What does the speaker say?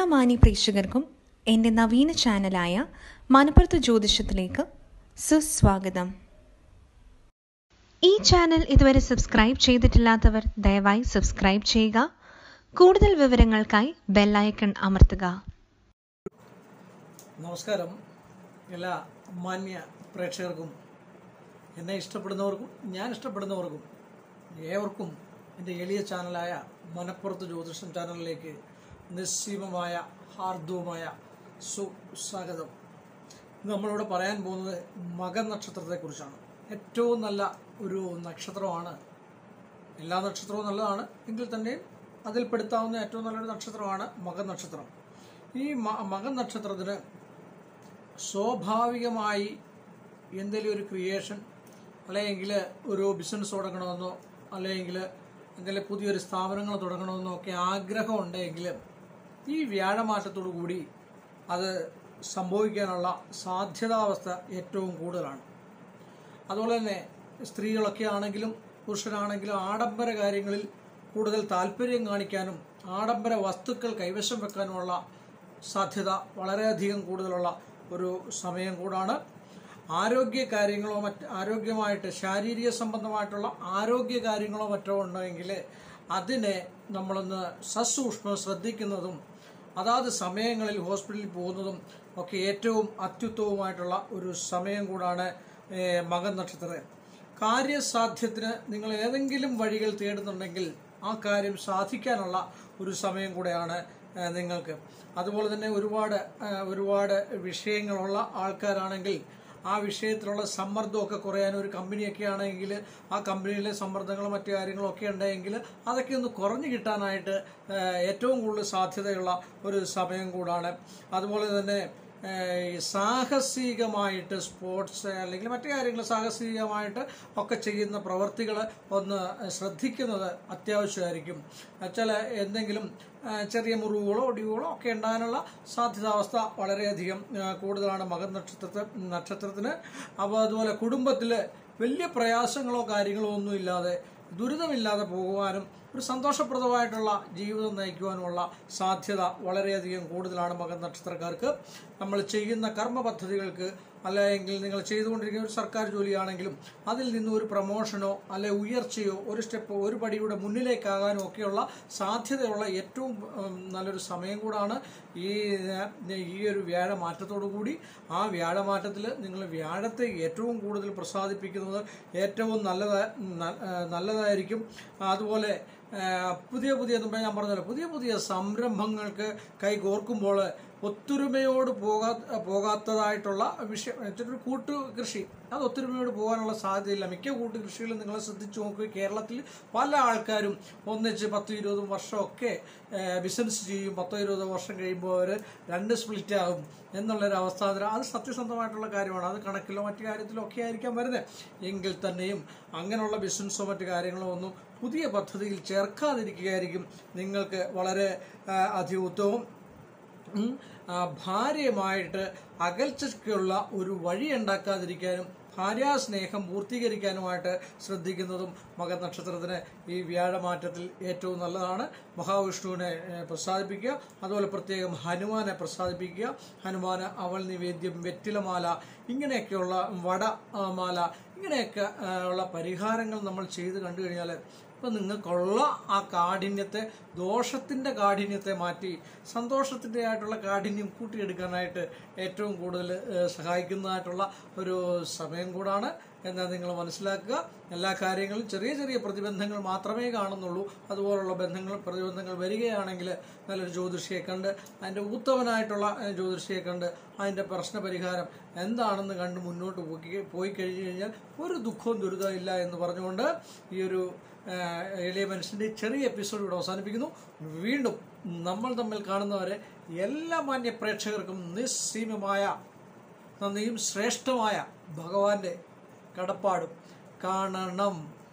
മാന്യ പ്രേക്ഷകർക്കും എൻ്റെ നവീന ചാനലായ മണപ്പുറത്ത് ജ്യോതിഷത്തിലേക്ക് സുസ്വാഗതം ഈ ചാനൽ ഇതുവരെ സബ്സ്ക്രൈബ് ചെയ്തിട്ടില്ലാത്തവർ ദയവായി സബ്സ്ക്രൈബ് ചെയ്യുക കൂടുതൽ വിവരങ്ങൾക്കായി ബെല്ലൈക്കൺ അമർത്തുക നമസ്കാരം എല്ലാ മാന്യ പ്രേക്ഷകർക്കും എന്നെ ഇഷ്ടപ്പെടുന്നവർക്കും ഞാൻ ഇഷ്ടപ്പെടുന്നവർക്കും ഏവർക്കും എൻ്റെ എളിയ ചാനലായ മനപ്പുറത്ത് ജ്യോതിഷം ചാനലിലേക്ക് നിസ്സീമമായ ഹാർദവുമായ സുസ്വാഗതം ഇന്ന് നമ്മളിവിടെ പറയാൻ പോകുന്നത് മകൻ നക്ഷത്രത്തെക്കുറിച്ചാണ് ഏറ്റവും നല്ല ഒരു നക്ഷത്രമാണ് എല്ലാ നക്ഷത്രവും നല്ലതാണ് എങ്കിൽ തന്നെയും അതിൽപ്പെടുത്താവുന്ന ഏറ്റവും നല്ലൊരു നക്ഷത്രമാണ് മകൻ നക്ഷത്രം ഈ മ- മകൻ നക്ഷത്രത്തിന് സ്വാഭാവികമായി എന്തെങ്കിലും ഒരു ക്രിയേഷൻ അല്ലെങ്കിൽ ഒരു ബിസിനസ് തുടങ്ങണമെന്നോ അല്ലെങ്കിൽ എന്തെങ്കിലും പുതിയൊരു സ്ഥാപനങ്ങൾ തുടങ്ങണമെന്നോ ഒക്കെ ആഗ്രഹം ഉണ്ടെങ്കിൽ ഈ വ്യാഴമാറ്റത്തോടു കൂടി അത് സംഭവിക്കാനുള്ള സാധ്യതാവസ്ഥ ഏറ്റവും കൂടുതലാണ് അതുപോലെ തന്നെ സ്ത്രീകളൊക്കെ ആണെങ്കിലും പുരുഷനാണെങ്കിലും ആഡംബര കാര്യങ്ങളിൽ കൂടുതൽ താല്പര്യം കാണിക്കാനും ആഡംബര വസ്തുക്കൾ കൈവശം വെക്കാനുമുള്ള സാധ്യത വളരെയധികം കൂടുതലുള്ള ഒരു സമയം കൂടാണ് ആരോഗ്യ കാര്യങ്ങളോ മറ്റ് ആരോഗ്യമായിട്ട് ശാരീരിക സംബന്ധമായിട്ടുള്ള ആരോഗ്യ കാര്യങ്ങളോ മറ്റോ ഉണ്ടെങ്കിൽ അതിനെ നമ്മളൊന്ന് സസൂക്ഷ്മം ശ്രദ്ധിക്കുന്നതും അതാത് സമയങ്ങളിൽ ഹോസ്പിറ്റലിൽ പോകുന്നതും ഒക്കെ ഏറ്റവും അത്യുത്തമമായിട്ടുള്ള ഒരു സമയം കൂടാണ് ഏഹ്, മകൻ നക്ഷത്രം കാര്യസാധ്യത്തിന് നിങ്ങൾ ഏതെങ്കിലും വഴികൾ തേടുന്നുണ്ടെങ്കിൽ ആ കാര്യം സാധിക്കാനുള്ള ഒരു സമയം കൂടെയാണ് ഏഹ്, നിങ്ങൾക്ക് അതുപോലെ തന്നെ ഒരുപാട് ഏഹ്, ഒരുപാട് വിഷയങ്ങളുള്ള ആൾക്കാരാണെങ്കിൽ ആ വിഷയത്തിലുള്ള സമ്മർദ്ദമൊക്കെ കുറയാൻ ഒരു കമ്പനിയൊക്കെ ആണെങ്കിൽ ആ കമ്പനിയിലെ സമ്മർദ്ദങ്ങളും മറ്റു കാര്യങ്ങളും ഒക്കെ ഉണ്ടെങ്കിൽ അതൊക്കെ ഒന്ന് കുറഞ്ഞു കിട്ടാനായിട്ട് ഏഹ്, ഏറ്റവും കൂടുതൽ സാധ്യതയുള്ള ഒരു സമയം കൂടാണ് അതുപോലെ തന്നെ ഏഹ്, ഈ സാഹസികമായിട്ട് സ്പോർട്സ് അല്ലെങ്കിൽ മറ്റു കാര്യങ്ങൾ സാഹസികമായിട്ട് ഒക്കെ ചെയ്യുന്ന പ്രവർത്തികൾ ഒന്ന് ശ്രദ്ധിക്കുന്നത് അത്യാവശ്യമായിരിക്കും വെച്ചാൽ എന്തെങ്കിലും ഏഹ്, ചെറിയ മുറിവുകളോ ഒടിവുകളോ ഒക്കെ ഉണ്ടാകാനുള്ള സാധ്യതാവസ്ഥ വളരെയധികം ഏഹ്, കൂടുതലാണ് മകൻ നക്ഷത്രത്തെ നക്ഷത്രത്തിന് അപ്പോൾ അതുപോലെ കുടുംബത്തിൽ വലിയ പ്രയാസങ്ങളോ കാര്യങ്ങളോ ഒന്നും ഇല്ലാതെ ദുരിതമില്ലാതെ പോകുവാനും ഒരു സന്തോഷപ്രദമായിട്ടുള്ള ജീവിതം നയിക്കുവാനുമുള്ള സാധ്യത വളരെയധികം കൂടുതലാണ് മകൻ നക്ഷത്രക്കാർക്ക് നമ്മൾ ചെയ്യുന്ന കർമ്മ പദ്ധതികൾക്ക് അല്ലെങ്കിൽ നിങ്ങൾ ചെയ്തുകൊണ്ടിരിക്കുന്ന ഒരു സർക്കാർ ജോലിയാണെങ്കിലും അതിൽ നിന്ന് ഒരു പ്രൊമോഷനോ അല്ലെ ഉയർച്ചയോ ഒരു സ്റ്റെപ്പ് ഒരു പടിയുടെ മുന്നിലേക്കാകാനോ ഒക്കെയുള്ള സാധ്യതയുള്ള ഏറ്റവും ഉം, നല്ലൊരു സമയം കൂടാണ് ഈ ഏഹ്, ഈ ഒരു വ്യാഴമാറ്റത്തോടു കൂടി ആ വ്യാഴമാറ്റത്തിൽ നിങ്ങൾ വ്യാഴത്തെ ഏറ്റവും കൂടുതൽ പ്രസാദിപ്പിക്കുന്നത് ഏറ്റവും നല്ലതാ ന- ഏഹ്, നല്ലതായിരിക്കും അതുപോലെ ഏഹ്, പുതിയ പുതിയ മുമ്പേ ഞാൻ പറഞ്ഞല്ലോ പുതിയ പുതിയ സംരംഭങ്ങൾക്ക് കൈകോർക്കുമ്പോൾ ഒത്തൊരുമയോട് പോകാ പോകാത്തതായിട്ടുള്ള വിഷയം ഒരു കൂട്ടു കൃഷി അത് ഒത്തൊരുമയോട് പോകാനുള്ള സാധ്യതയില്ല മിക്ക കൂട്ടു കൃഷികളും നിങ്ങൾ ശ്രദ്ധിച്ചു നോക്കുക കേരളത്തിൽ പല ആൾക്കാരും ഒന്നിച്ച് പത്ത് ഇരുപതും വർഷമൊക്കെ ബിസിനസ് ചെയ്യും പത്തോ ഇരുപതോ വർഷം കഴിയുമ്പോൾ അവർ രണ്ട് സ്പ്ലിറ്റ് ആകും എന്നുള്ളൊരു അവസ്ഥ അതിന് അത് സത്യസന്ധമായിട്ടുള്ള കാര്യമാണ് അത് കണക്കിലോ മറ്റു കാര്യത്തിലോ ഒക്കെ ആയിരിക്കാം വരുന്നത് എങ്കിൽ തന്നെയും അങ്ങനെയുള്ള ബിസിനസ്സോ മറ്റു കാര്യങ്ങളോ ഒന്നും പുതിയ പദ്ധതിയിൽ ചേർക്കാതിരിക്കുകയായിരിക്കും നിങ്ങൾക്ക് വളരെ ആ, അധികം ഉത്തമം ഉം, ആ, ഭാര്യയുമായിട്ട് അകൽച്ചയ്ക്കുള്ള ഒരു വഴി ഉണ്ടാക്കാതിരിക്കാനും ഭാര്യാസ്നേഹം പൂർത്തീകരിക്കാനുമായിട്ട് ശ്രദ്ധിക്കുന്നതും മകൻ നക്ഷത്രത്തിന് ഈ വ്യാഴമാറ്റത്തിൽ ഏറ്റവും നല്ലതാണ് മഹാവിഷ്ണുവിനെ ഏ, പ്രസാദിപ്പിക്കുക അതുപോലെ പ്രത്യേകം ഹനുമാനെ പ്രസാദിപ്പിക്കുക ഹനുമാന് അവൾ നിവേദ്യം വെറ്റിലമാല ഇങ്ങനെയൊക്കെയുള്ള വട ആ, മാല ഇങ്ങനെയൊക്കെ ആ, ഉള്ള പരിഹാരങ്ങൾ നമ്മൾ ചെയ്ത് കണ്ടു കഴിഞ്ഞാൽ ഇപ്പം നിങ്ങൾക്കുള്ള ആ കാഠിന്യത്തെ ദോഷത്തിൻ്റെ കാഠിന്യത്തെ മാറ്റി സന്തോഷത്തിൻ്റെ ആയിട്ടുള്ള കാഠിന്യം കൂട്ടിയെടുക്കാനായിട്ട് ഏറ്റവും കൂടുതൽ ഏഹ്, സഹായിക്കുന്നതായിട്ടുള്ള ഒരു സമയം കൂടാണ് എന്നാൽ നിങ്ങൾ മനസ്സിലാക്കുക എല്ലാ കാര്യങ്ങളും ചെറിയ ചെറിയ പ്രതിബന്ധങ്ങൾ മാത്രമേ കാണുന്നുള്ളൂ അതുപോലുള്ള ബന്ധങ്ങൾ പ്രതിബന്ധങ്ങൾ വരികയാണെങ്കിൽ നല്ലൊരു ജ്യോതിഷിയെ കണ്ട് അതിൻ്റെ ഉത്തമനായിട്ടുള്ള ഏഹ്, ജ്യോതിഷിയെ കണ്ട് അതിൻ്റെ പ്രശ്ന പരിഹാരം എന്താണെന്ന് കണ്ട് മുന്നോട്ട് പോയി പോയി കഴിഞ്ഞു കഴിഞ്ഞാൽ ഒരു ദുഃഖവും ദുരിതവും ഇല്ല എന്ന് പറഞ്ഞുകൊണ്ട് ഈ ഒരു ഏഹ്, എളിയ മനുഷ്യൻ്റെ ചെറിയ എപ്പിസോഡ് ഇവിടെ അവസാനിപ്പിക്കുന്നു വീണ്ടും നമ്മൾ തമ്മിൽ കാണുന്നവരെ എല്ലാ മാന്യ പ്രേക്ഷകർക്കും നിസ്സീമമായ നന്ദിയും ശ്രേഷ്ഠമായ ഭഗവാന്റെ കടപ്പാടും കാണണം